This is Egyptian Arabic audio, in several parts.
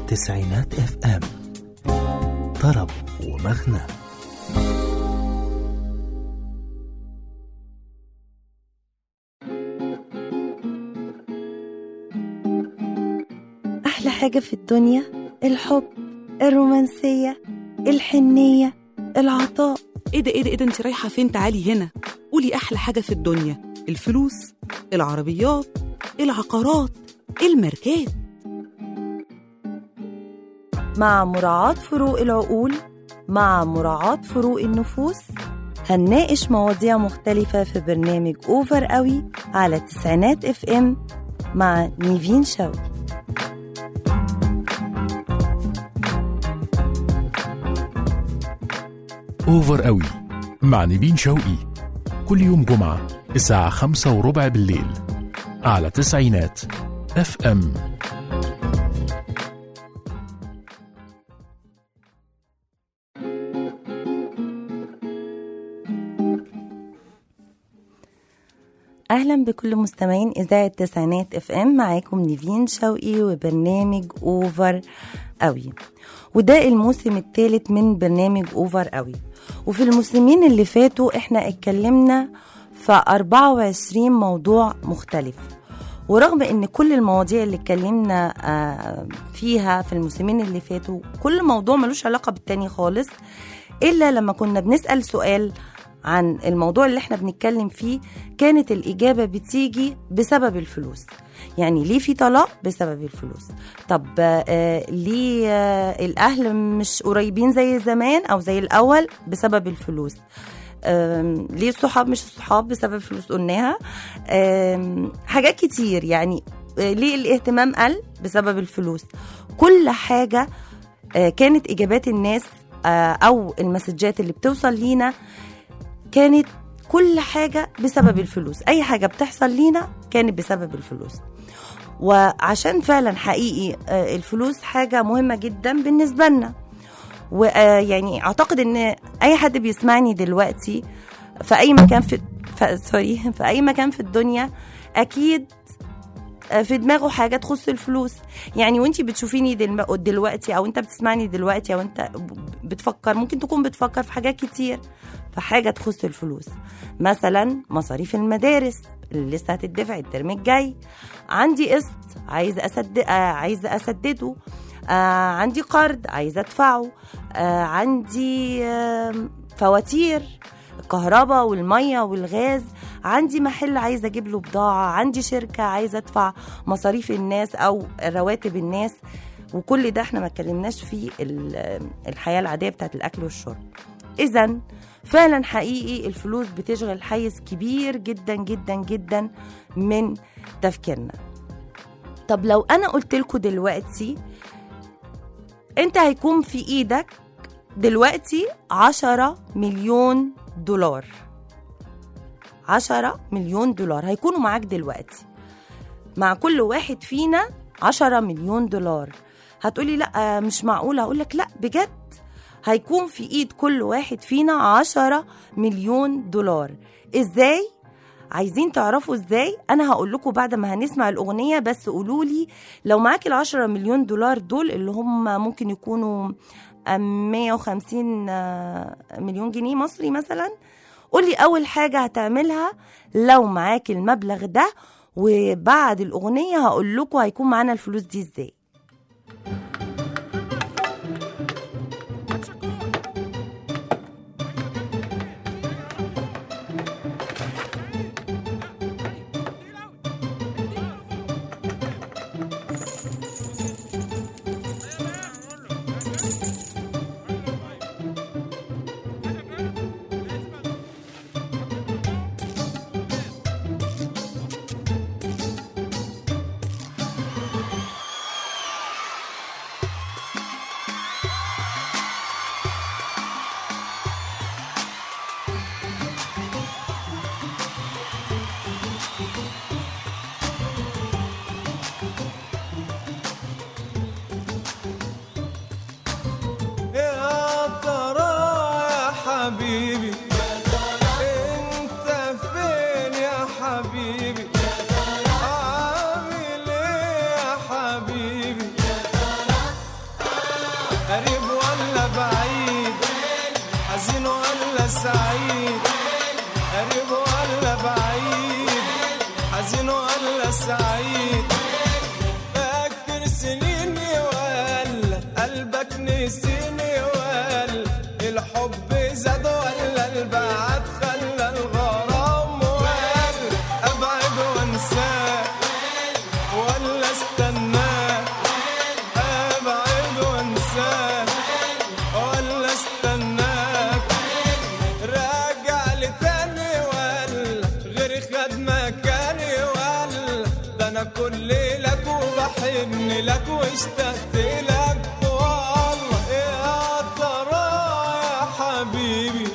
تسعينات اف ام طرب ومغنى أحلى حاجة في الدنيا الحب الرومانسية الحنية العطاء ايه ده ايه ده ايه ده انت رايحه فين تعالي هنا قولي احلى حاجه في الدنيا الفلوس العربيات العقارات الماركات مع مراعاة فروق العقول مع مراعاة فروق النفوس هنناقش مواضيع مختلفة في برنامج أوفر قوي على تسعينات اف ام مع نيفين شوقي اوفر قوي مع نيفين شوقي كل يوم جمعة الساعة خمسة وربع بالليل على تسعينات اف ام أهلا بكل مستمعين إذاعة تسعينات اف ام معاكم نيفين شوقي وبرنامج أوفر قوي وده الموسم الثالث من برنامج أوفر قوي وفي الموسمين اللي فاتوا احنا اتكلمنا في 24 موضوع مختلف ورغم ان كل المواضيع اللي اتكلمنا آه، فيها في الموسمين اللي فاتوا كل موضوع ملوش علاقة بالتاني خالص الا لما كنا بنسأل سؤال عن الموضوع اللي احنا بنتكلم فيه كانت الإجابة بتيجي بسبب الفلوس يعني ليه في طلاق بسبب الفلوس طب آه ليه آه الأهل مش قريبين زي زمان أو زي الأول بسبب الفلوس آم، ليه الصحاب مش الصحاب بسبب الفلوس قلناها آم، حاجات كتير يعني آه، ليه الاهتمام قل بسبب الفلوس كل حاجة آه، كانت إجابات الناس آه، أو المسجات اللي بتوصل لينا كانت كل حاجة بسبب الفلوس أي حاجة بتحصل لينا كانت بسبب الفلوس وعشان فعلا حقيقي آه، الفلوس حاجة مهمة جدا بالنسبة لنا ويعني أعتقد إن أي حد بيسمعني دلوقتي في أي مكان في ف... سوري في أي مكان في الدنيا أكيد آه، في دماغه حاجة تخص الفلوس يعني وانتي بتشوفيني دلم- دلوقتي او انت بتسمعني دلوقتي او انت ب- بتفكر ممكن تكون بتفكر في حاجات كتير في حاجة تخص الفلوس مثلا مصاريف المدارس اللي لسه هتدفع الترم الجاي عندي قسط عايزة أسد... آه عايزة أسدده آه عندي قرض عايزة أدفعه آه عندي آه فواتير الكهرباء والمية والغاز عندي محل عايزة أجيب له بضاعة عندي شركة عايزة أدفع مصاريف الناس أو رواتب الناس وكل ده احنا ما اتكلمناش في ال- الحياة العادية بتاعت الأكل والشرب إذا فعلا حقيقي الفلوس بتشغل حيز كبير جدا جدا جدا من تفكيرنا طب لو أنا قلت لكم دلوقتي أنت هيكون في إيدك دلوقتي عشرة مليون دولار عشرة مليون دولار هيكونوا معاك دلوقتي مع كل واحد فينا عشرة مليون دولار هتقولي لا مش معقولة هقولك لا بجد هيكون في ايد كل واحد فينا عشرة مليون دولار ازاي عايزين تعرفوا ازاي انا هقول لكم بعد ما هنسمع الاغنيه بس قولوا لي لو معاك العشرة مليون دولار دول اللي هم ممكن يكونوا أم 150 آه، مليون جنيه مصري مثلا قولي اول حاجه هتعملها لو معاك المبلغ ده وبعد الاغنيه هقول لكم هيكون معانا الفلوس دي ازاي ولا بعيد حزين ولا سعيد فاكر سنيني ولا قلبك نسيني ولا الحب زاد ولا البعد خلى الغرام ولا ابعد وانساك ولا استناك ابعد وانساك ولا استناك راجع لتاني ولا غير خد مكاني ولا ده انا كل لك وبحن لك واشتقت لك والله يا ترى يا حبيبي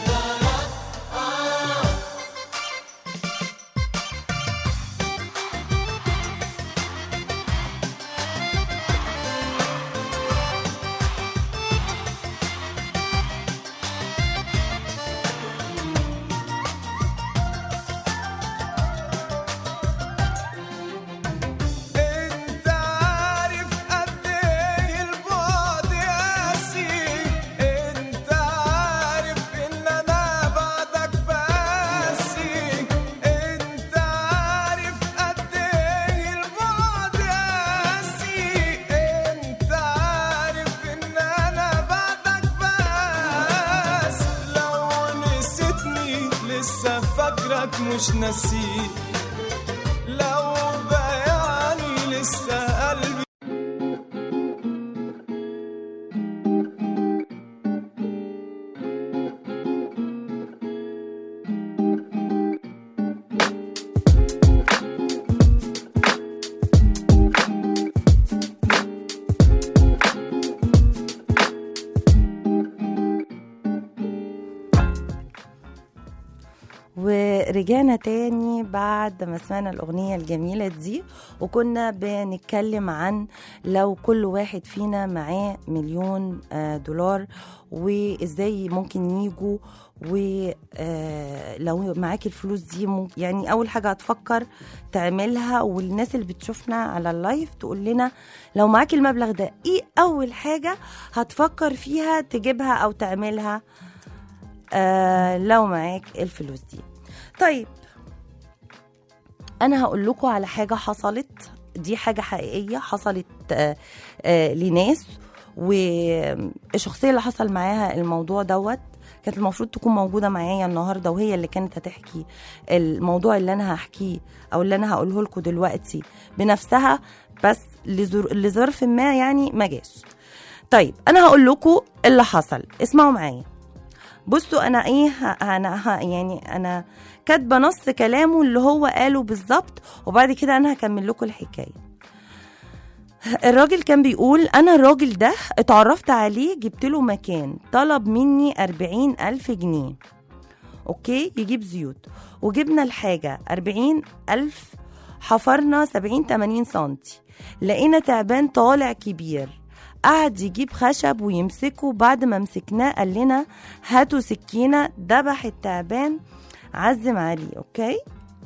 انت عارف قد ايه البعد قاسي انت عارف ان انا بعدك باسي انت عارف قد ايه البعد قاسي انت عارف ان انا بعدك بس لو نسيتني لسه فاكرك مش نسيت لو بياني لسه قلبي ورجعنا تاني بعد ما سمعنا الأغنية الجميلة دي وكنا بنتكلم عن لو كل واحد فينا معاه مليون آه، دولار وإزاي ممكن يجوا ولو معاك الفلوس دي ممكن يعني أول حاجة هتفكر تعملها والناس اللي بتشوفنا على اللايف تقول لنا لو معاك المبلغ ده إيه أول حاجة هتفكر فيها تجيبها أو تعملها آه لو معاك الفلوس دي طيب انا هقول لكم على حاجه حصلت دي حاجه حقيقيه حصلت آه آه لناس والشخصيه اللي حصل معاها الموضوع دوت كانت المفروض تكون موجوده معايا النهارده وهي اللي كانت هتحكي الموضوع اللي انا هحكيه او اللي انا هقوله لكم دلوقتي بنفسها بس لظر- لظرف ما يعني ما جاش طيب انا هقول لكم اللي حصل اسمعوا معايا بصوا انا ايه ه- انا ه- يعني انا كاتبه نص كلامه اللي هو قاله بالظبط وبعد كده انا هكمل لكم الحكايه الراجل كان بيقول أنا الراجل ده اتعرفت عليه جبت له مكان طلب مني أربعين ألف جنيه أوكي يجيب زيوت وجبنا الحاجة أربعين ألف حفرنا سبعين تمانين سنتي لقينا تعبان طالع كبير قعد يجيب خشب ويمسكه بعد ما مسكناه قال لنا هاتوا سكينة دبح التعبان عزم عليه أوكي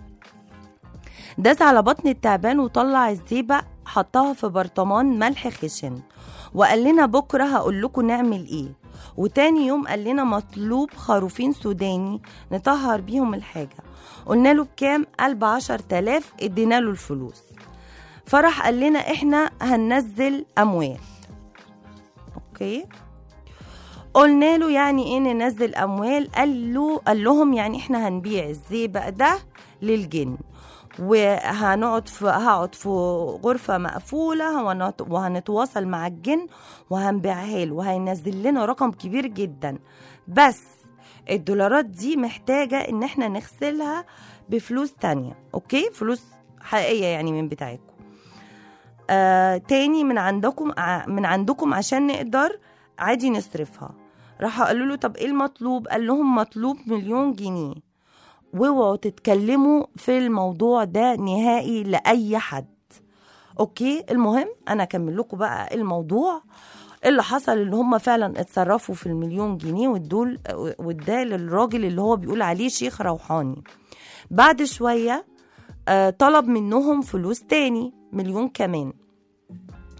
داس على بطن التعبان وطلع الزيبق حطها في برطمان ملح خشن وقال لنا بكرة هقول لكم نعمل ايه وتاني يوم قال لنا مطلوب خروفين سوداني نطهر بيهم الحاجة قلنا له بكام قال بعشر تلاف ادينا له الفلوس فرح قال لنا احنا هننزل اموال اوكي قلنا له يعني ايه ننزل اموال قال له قال لهم يعني احنا هنبيع الزيبق ده للجن وهنقعد في هقعد في غرفه مقفوله وهنت- وهنتواصل مع الجن وهنبيعها له وهينزل لنا رقم كبير جدا بس الدولارات دي محتاجه ان احنا نغسلها بفلوس تانية اوكي فلوس حقيقيه يعني من بتاعتكم آه تاني من عندكم ع- من عندكم عشان نقدر عادي نصرفها راح قالوا له طب ايه المطلوب قال لهم مطلوب مليون جنيه واوعوا تتكلموا في الموضوع ده نهائي لاي حد اوكي المهم انا اكمل لكم بقى الموضوع اللي حصل ان هم فعلا اتصرفوا في المليون جنيه والدول واداه للراجل اللي هو بيقول عليه شيخ روحاني بعد شويه آه، طلب منهم فلوس تاني مليون كمان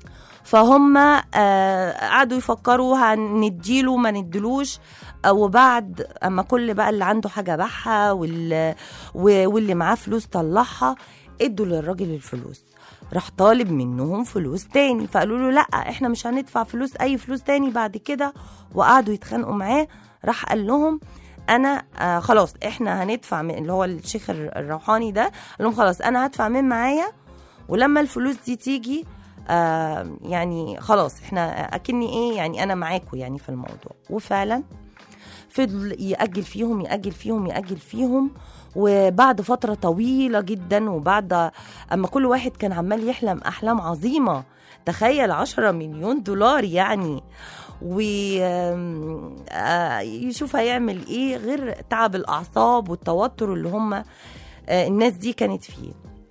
فهم آه، قعدوا يفكروا هنديله ما نديلوش آه، وبعد اما كل بقى اللي عنده حاجه باعها وال- و- واللي معاه فلوس طلعها ادوا للراجل الفلوس راح طالب منهم فلوس تاني فقالوا له لا احنا مش هندفع فلوس اي فلوس تاني بعد كده وقعدوا يتخانقوا معاه راح قال لهم انا آه خلاص احنا هندفع من اللي هو الشيخ الر- الروحاني ده قال لهم خلاص انا هدفع من معايا ولما الفلوس دي تيجي آه يعني خلاص احنا اكني ايه يعني انا معاكم يعني في الموضوع وفعلا فضل يأجل فيهم يأجل فيهم يأجل فيهم وبعد فترة طويلة جدا وبعد أما كل واحد كان عمال يحلم أحلام عظيمة تخيل عشرة مليون دولار يعني ويشوف هيعمل ايه غير تعب الأعصاب والتوتر اللي هم آه، الناس دي كانت فيه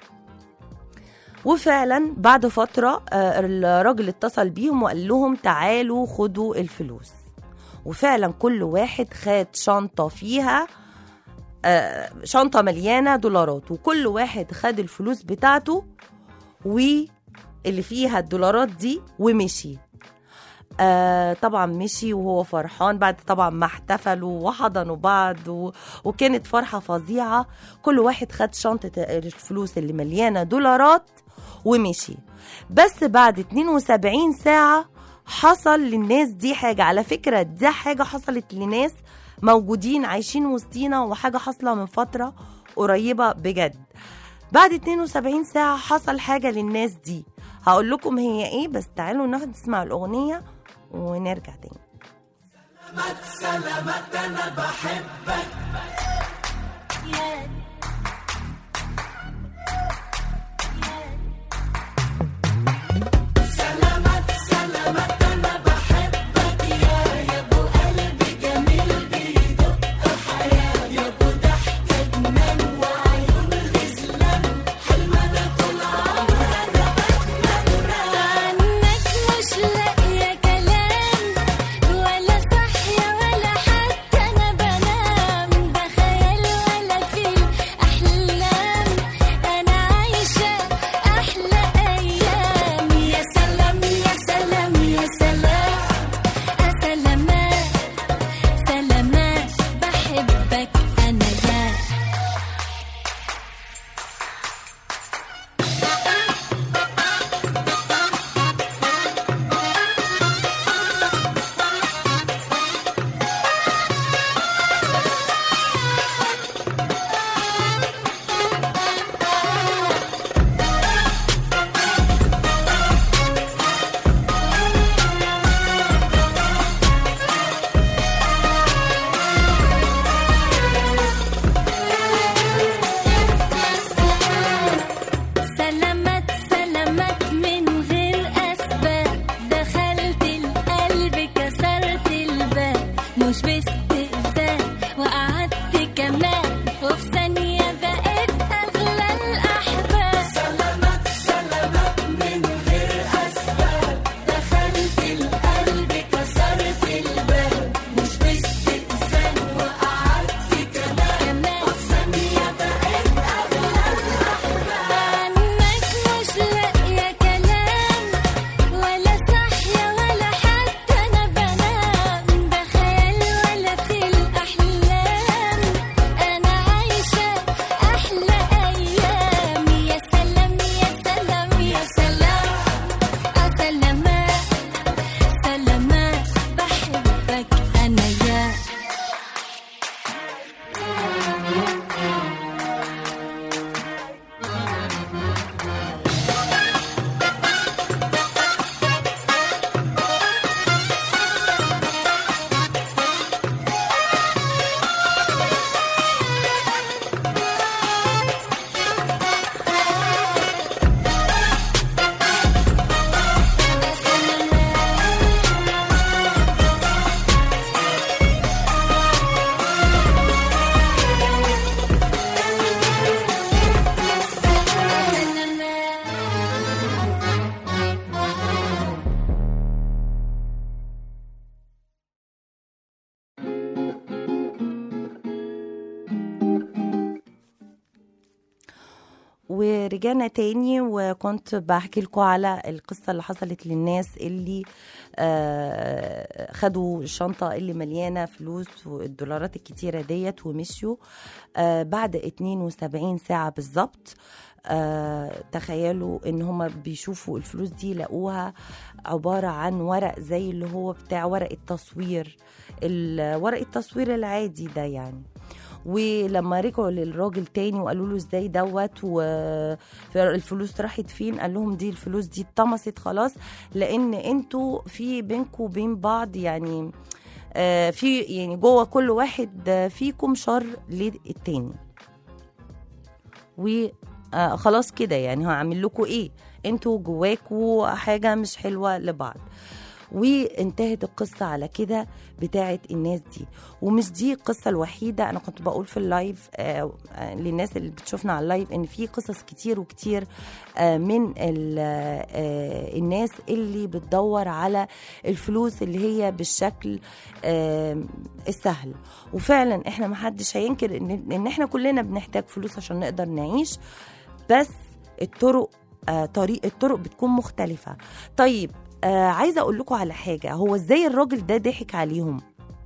وفعلا بعد فترة آه، الراجل اتصل بيهم وقال لهم تعالوا خدوا الفلوس وفعلا كل واحد خد شنطة فيها آه، شنطة مليانة دولارات وكل واحد خد الفلوس بتاعته واللي فيها الدولارات دي ومشي آه طبعا مشي وهو فرحان بعد طبعا ما احتفلوا وحضنوا بعض و... وكانت فرحة فظيعة كل واحد خد شنطة الفلوس اللي مليانة دولارات ومشي بس بعد 72 ساعة حصل للناس دي حاجة على فكرة دي حاجة حصلت لناس موجودين عايشين وسطينا وحاجة حاصلة من فترة قريبة بجد بعد 72 ساعة حصل حاجة للناس دي هقول لكم هي ايه بس تعالوا ناخد نسمع الأغنية ونرجع تاني عنك مش لاقية كلام ولا صحية ولا حتى أنا بنام ده خيال ولا فيل ورجعنا تاني وكنت بحكي لكم على القصة اللي حصلت للناس اللي آه، خدوا الشنطة اللي مليانة فلوس والدولارات الكتيرة ديت ومشيوا آه، بعد 72 ساعة بالظبط آه، تخيلوا ان هم بيشوفوا الفلوس دي لقوها عبارة عن ورق زي اللي هو بتاع ورق التصوير ال- ورق التصوير العادي ده يعني ولما رجعوا للراجل تاني وقالوا له ازاي دوت والفلوس راحت فين قال لهم دي الفلوس دي اتطمست خلاص لان انتوا في بينكم وبين بعض يعني آه، في يعني جوه كل واحد آه، فيكم شر للتاني وخلاص كده يعني هعمل لكم ايه انتوا جواكوا حاجه مش حلوه لبعض وانتهت القصة على كده بتاعت الناس دي ومش دي القصة الوحيدة أنا كنت بقول في اللايف آه آه للناس اللي بتشوفنا على اللايف إن في قصص كتير وكتير آه من ال- آه الناس اللي بتدور على الفلوس اللي هي بالشكل آه السهل وفعلا احنا محدش هينكر ان ان احنا كلنا بنحتاج فلوس عشان نقدر نعيش بس الطرق آه طريق الطرق بتكون مختلفة طيب آه عايزه اقول لكم على حاجه هو ازاي الراجل ده ضحك عليهم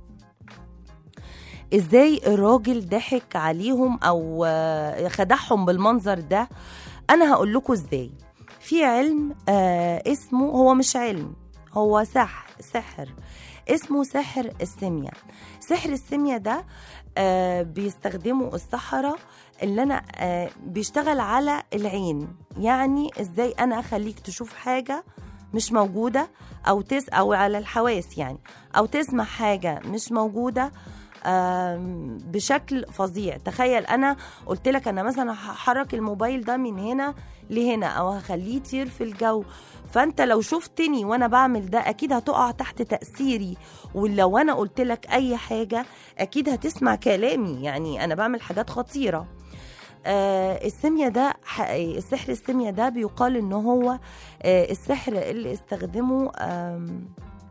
ازاي الراجل ضحك عليهم او آه خدعهم بالمنظر ده انا هقول لكم ازاي في علم آه اسمه هو مش علم هو سحر سحر اسمه سحر السمية سحر السمية ده آه بيستخدمه السحرة اللي انا آه بيشتغل على العين يعني ازاي انا اخليك تشوف حاجة مش موجودة أو تس أو على الحواس يعني أو تسمع حاجة مش موجودة آم، بشكل فظيع تخيل أنا قلت لك أنا مثلا هحرك الموبايل ده من هنا لهنا أو هخليه يطير في الجو فأنت لو شفتني وأنا بعمل ده أكيد هتقع تحت تأثيري ولو أنا قلت لك أي حاجة أكيد هتسمع كلامي يعني أنا بعمل حاجات خطيرة آه السمية ده ح- السحر السمية ده بيقال ان هو آه السحر اللي استخدمه آم،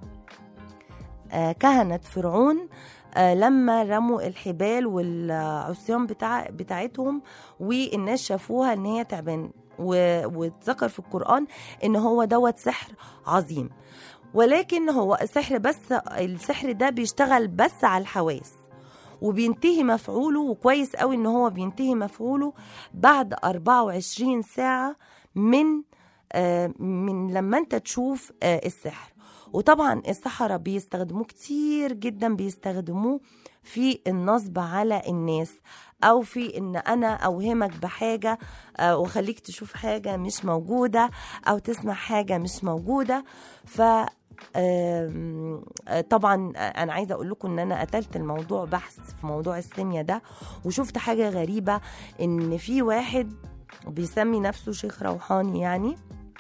آه كهنة فرعون آه لما رموا الحبال والعصيان بتاع بتاعتهم والناس شافوها ان هي تعبان و- واتذكر في القرآن ان هو دوت سحر عظيم ولكن هو السحر بس السحر ده بيشتغل بس على الحواس وبينتهي مفعوله وكويس قوي ان هو بينتهي مفعوله بعد 24 ساعة من آه، من لما انت تشوف آه، السحر وطبعا السحرة بيستخدموه كتير جدا بيستخدموه في النصب على الناس او في ان انا اوهمك بحاجة آه، واخليك تشوف حاجة مش موجودة او تسمع حاجة مش موجودة ف آم، آه، طبعا آه، انا عايزه اقول لكم ان انا قتلت الموضوع بحث في موضوع السميه ده وشفت حاجه غريبه ان في واحد بيسمي نفسه شيخ روحاني يعني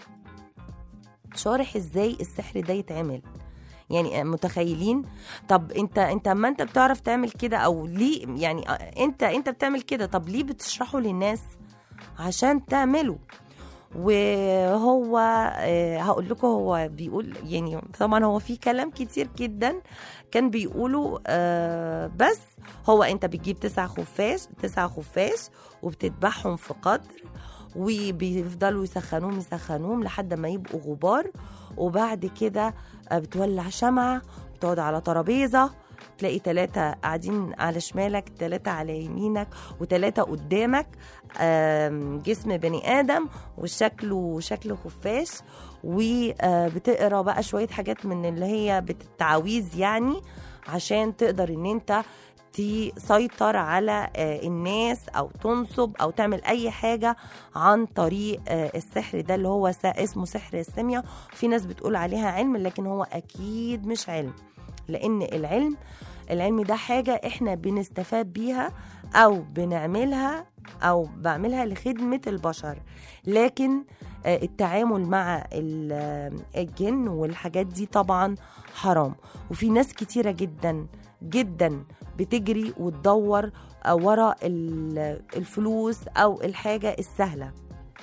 شارح ازاي السحر ده يتعمل يعني متخيلين طب انت انت اما انت بتعرف تعمل كده او ليه يعني انت انت بتعمل كده طب ليه بتشرحه للناس عشان تعمله وهو آه، هقول لكم هو بيقول يعني طبعا هو في كلام كتير جدا كان بيقولوا آه، بس هو انت بتجيب تسع خفاش تسع خفاش وبتذبحهم في قدر وبيفضلوا يسخنوهم يسخنوهم لحد ما يبقوا غبار وبعد كده آه، بتولع شمعة بتقعد على ترابيزة تلاقي ثلاثة قاعدين على شمالك ثلاثة على يمينك وثلاثة قدامك آم، جسم بني آدم وشكله شكل خفاش وبتقرا بقى شوية حاجات من اللي هي بالتعاويذ يعني عشان تقدر ان انت تسيطر على آه، الناس او تنصب او تعمل اي حاجه عن طريق آه، السحر ده اللي هو س- اسمه سحر السميه في ناس بتقول عليها علم لكن هو اكيد مش علم لان العلم العلم ده حاجه احنا بنستفاد بيها او بنعملها او بعملها لخدمه البشر لكن آه، التعامل مع ال- آه، الجن والحاجات دي طبعا حرام وفي ناس كتيره جدا جدا بتجري وتدور آه، ورا ال- الفلوس او الحاجه السهله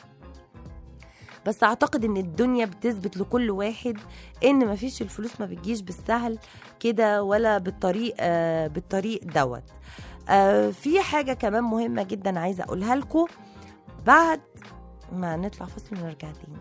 بس اعتقد ان الدنيا بتثبت لكل واحد ان مفيش الفلوس ما بتجيش بالسهل كده ولا بالطريق آه بالطريق دوت آه في حاجه كمان مهمه جدا عايزه اقولها لكم بعد ما نطلع فاصل ونرجع تاني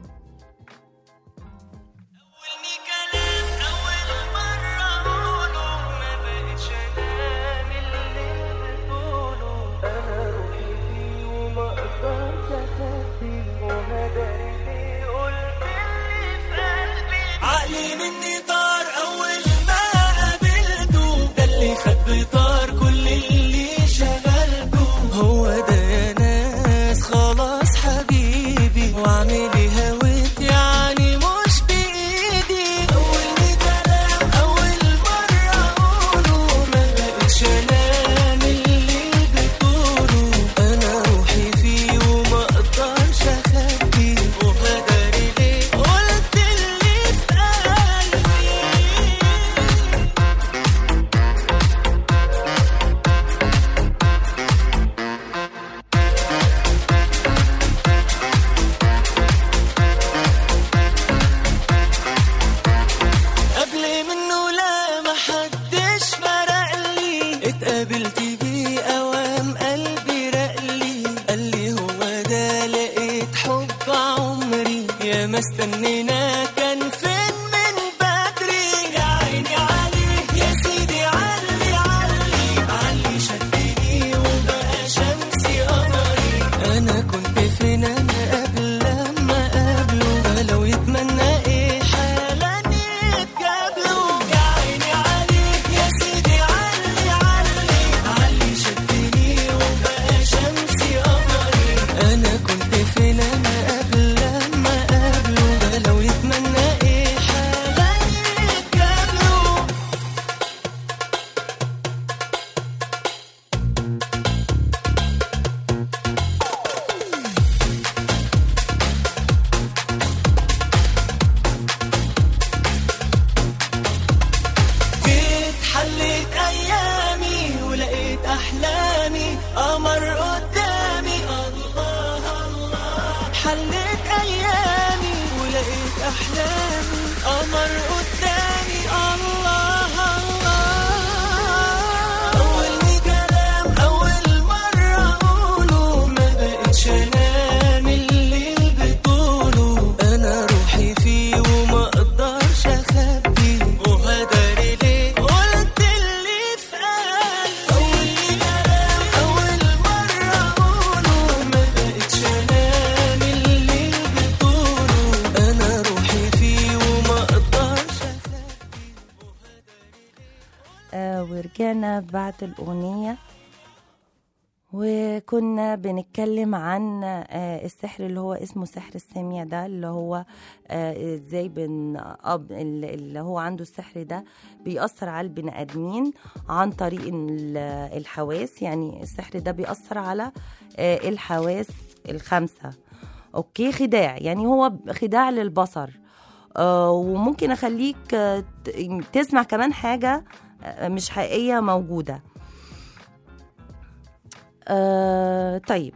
عقلي مني طار اول ما قابلته ده اللي خد بطار كل اللي شغلته هو ده يا ناس خلاص حبيبي واعملي هويت يعني مش بايدي اول كلام اول مره اقوله ما بقتش انام اللي بتقوله انا روحي فيه وما اقدرش اخبيه وهداري ليه قلت اللي في قلبي قبل منه لا ما حدش فرق لي اتقابلت بيه اوام قلبي رقلي قال لي هو ده لقيت حب عمري يا ما استنينا كان فين من بدري يا عيني عليك يا سيدي علي علي علي شدني وبقى شمسي قمري انا كنت فين انا قبل لما قابله لو يتمنى ايه حالا يتقابلوا يا عيني عليك يا سيدي علي علي علي شدني وبقى شمسي قمري انا كنت فين انا قبل لما قابله لو يتمنى ايه حالا يتقابلوا جيت حليت ايامي ولقيت احلامي قمر قدامي الله الله حليت ايامي ولقيت احلامي قمر قدامي الله الله اول كلام اول مره اقوله ما بقتش انام الليل بطوله انا روحي فيه وما اقدرش اخبيه وهداري ليه قلت اللي في قلبي اول كلام اول مره اقوله ما بقتش انام الليل بطوله انا روحي فيه وما اقدرش اخبيه آه ورجعنا بعد الأغنية وكنا بنتكلم عن آه السحر اللي هو اسمه سحر السامية ده اللي هو آه ازاي بن أب اللي اللي هو عنده السحر ده بيأثر على البني آدمين عن طريق ال- الحواس يعني السحر ده بيأثر على آه الحواس الخمسة اوكي خداع يعني هو خداع للبصر آه وممكن اخليك آه، ت- تسمع كمان حاجة آه، مش حقيقية موجودة آه طيب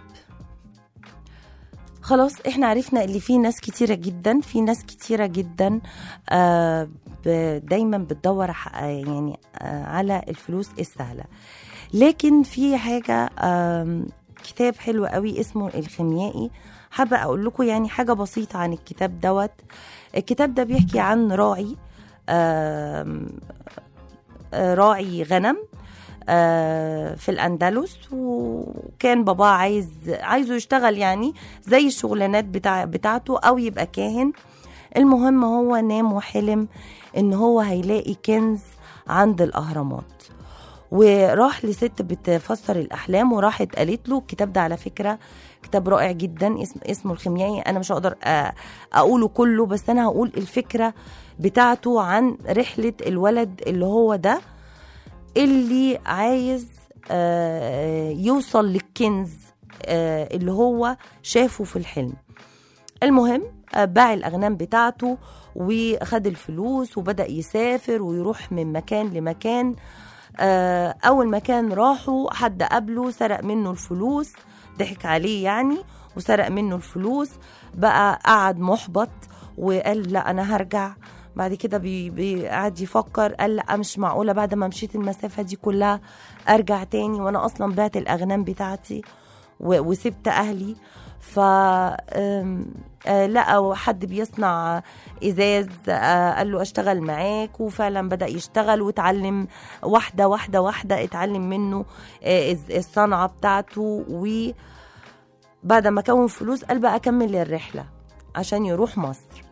خلاص احنا عرفنا اللي في ناس كتيرة جدا في ناس كتيرة جدا آه ب- دايما بتدور ح- آه، يعني آه على الفلوس السهلة لكن في حاجة آم، كتاب حلو قوي اسمه الخيميائي حابة أقول لكم يعني حاجة بسيطة عن الكتاب دوت الكتاب ده بيحكي عن راعي آم، آه، راعي غنم آه، في الأندلس وكان باباه عايز عايزه يشتغل يعني زي الشغلانات بتاع بتاعته أو يبقى كاهن المهم هو نام وحلم إن هو هيلاقي كنز عند الأهرامات وراح لست بتفسر الأحلام وراحت قالت له الكتاب ده على فكرة كتاب رائع جدا اسم اسمه الخيميائي أنا مش هقدر أ- أقوله كله بس أنا هقول الفكرة بتاعته عن رحلة الولد اللي هو ده اللي عايز آه، يوصل للكنز آه، اللي هو شافه في الحلم المهم آه، باع الأغنام بتاعته وخد الفلوس وبدأ يسافر ويروح من مكان لمكان آه، أول مكان راحوا حد قابله سرق منه الفلوس ضحك عليه يعني وسرق منه الفلوس بقى قعد محبط وقال لا أنا هرجع بعد كده بي- بي- قعد يفكر قال لا مش معقولة بعد ما مشيت المسافة دي كلها أرجع تاني وأنا أصلا بعت الأغنام بتاعتي و- وسبت أهلي ف آم، آه، لقى حد بيصنع ازاز آه، قال له اشتغل معاك وفعلا بدا يشتغل واتعلم واحده واحده واحده اتعلم منه آه، الز- الصنعه بتاعته وبعد ما كون فلوس قال بقى اكمل الرحله عشان يروح مصر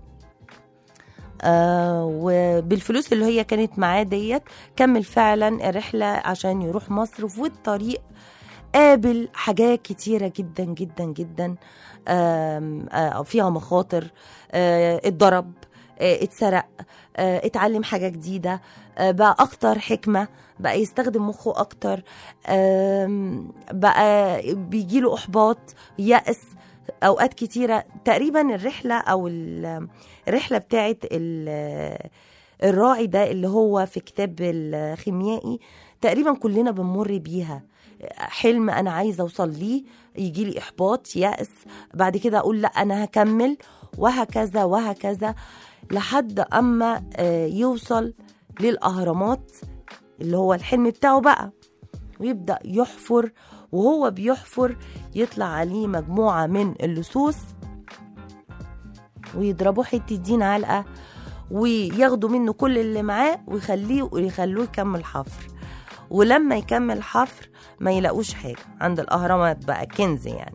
آه وبالفلوس اللي هي كانت معاه ديت كمل فعلا الرحله عشان يروح مصر وفي الطريق قابل حاجات كتيرة جدا جدا جدا آم، آه، فيها مخاطر آه، اتضرب آه، اتسرق آه، اتعلم حاجة جديدة آه، بقى أكتر حكمة بقى يستخدم مخه أكتر آم، بقى بيجيله إحباط يأس أوقات كتيرة تقريبا الرحلة أو ال- الرحلة بتاعت ال- الراعي ده اللي هو في كتاب الخيميائي تقريبا كلنا بنمر بيها حلم انا عايزه اوصل ليه يجي لي احباط يأس بعد كده اقول لا انا هكمل وهكذا وهكذا لحد اما آه، يوصل للاهرامات اللي هو الحلم بتاعه بقى ويبدا يحفر وهو بيحفر يطلع عليه مجموعه من اللصوص ويضربوه حته دين علقه وياخدوا منه كل اللي معاه ويخليه ويخلوه يكمل حفر ولما يكمل حفر ما يلاقوش حاجه عند الاهرامات بقى كنز يعني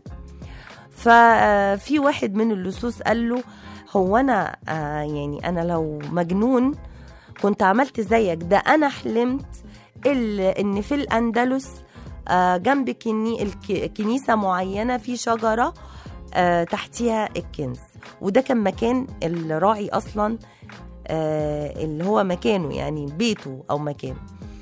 ففي واحد من اللصوص قال له هو انا آه، يعني انا لو مجنون كنت عملت زيك ده انا حلمت ال- ان في الاندلس آه، جنب كني الك- كنيسه معينه في شجره آه، تحتيها الكنز وده كان مكان الراعي اصلا آه، اللي هو مكانه يعني بيته او مكانه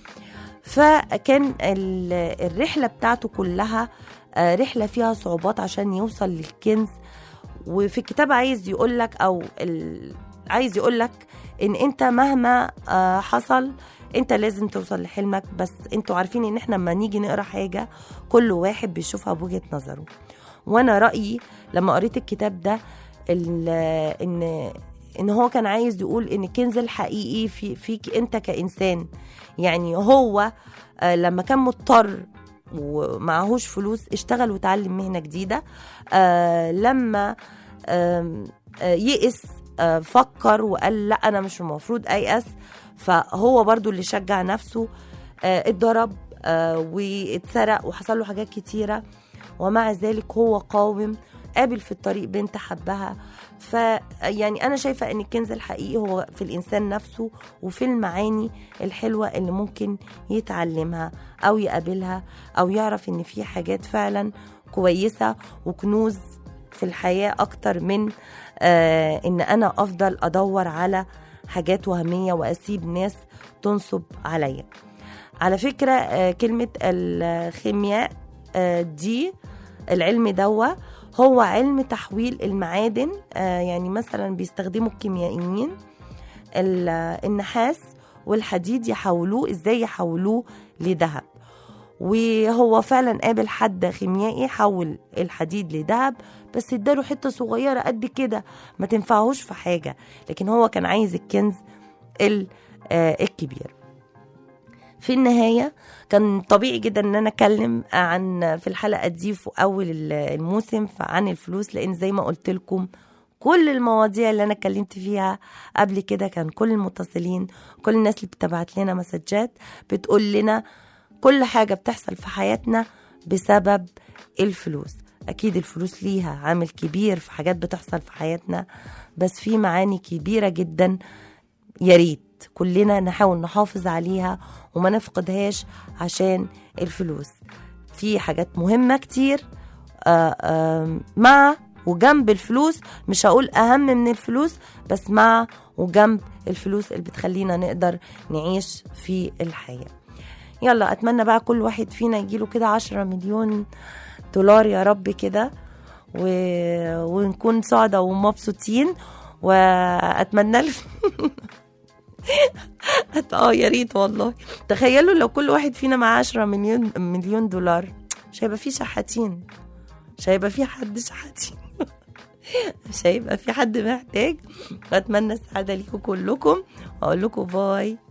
فكان ال- الرحله بتاعته كلها آه، رحله فيها صعوبات عشان يوصل للكنز وفي الكتاب عايز يقول لك او ال... عايز يقول لك ان انت مهما آه، حصل انت لازم توصل لحلمك بس انتوا عارفين ان احنا لما نيجي نقرا حاجه كل واحد بيشوفها بوجهه نظره وانا رايي لما قريت الكتاب ده ال- ان ان هو كان عايز يقول ان الكنز الحقيقي في فيك انت كانسان يعني هو آه، لما كان مضطر ومعهوش فلوس اشتغل وتعلم مهنه جديده آه لما آم، آه يئس آه فكر وقال لا انا مش المفروض ايأس فهو برضو اللي شجع نفسه آه اتضرب آه واتسرق وحصل له حاجات كتيره ومع ذلك هو قاوم قابل في الطريق بنت حبها ف يعني انا شايفه ان الكنز الحقيقي هو في الانسان نفسه وفي المعاني الحلوه اللي ممكن يتعلمها او يقابلها او يعرف ان في حاجات فعلا كويسه وكنوز في الحياه اكتر من آه ان انا افضل ادور على حاجات وهميه واسيب ناس تنصب عليا على فكره آه كلمه الخيمياء آه دي العلم دوا هو علم تحويل المعادن آه يعني مثلا بيستخدموا الكيميائيين ال- النحاس والحديد يحولوه ازاي يحولوه لذهب وهو فعلا قابل حد خيميائي حول الحديد لذهب بس اداله حته صغيره قد كده ما تنفعهوش في حاجه لكن هو كان عايز الكنز ال- آه، الكبير في النهايه كان طبيعي جدا ان انا اتكلم عن في الحلقه دي في اول ال- الموسم عن الفلوس لان زي ما قلت لكم كل المواضيع اللي انا اتكلمت فيها قبل كده كان كل المتصلين كل الناس اللي بتبعت لنا مسجات بتقول لنا كل حاجه بتحصل في حياتنا بسبب الفلوس اكيد الفلوس ليها عامل كبير في حاجات بتحصل في حياتنا بس في معاني كبيره جدا يا ريت كلنا نحاول نحافظ عليها وما نفقدهاش عشان الفلوس في حاجات مهمة كتير آه، آم، مع وجنب الفلوس مش هقول أهم من الفلوس بس مع وجنب الفلوس اللي بتخلينا نقدر نعيش في الحياة يلا أتمنى بقى كل واحد فينا يجيله كده عشرة مليون دولار يا رب كده و... ونكون سعداء ومبسوطين وأتمنى ل... اه يا ريت والله تخيلوا لو كل واحد فينا معاه 10 مليون مليون دولار مش هيبقى في شحاتين مش هيبقى في حد شحاتين مش هيبقى في حد محتاج واتمنى السعاده ليكم كلكم واقول لكم باي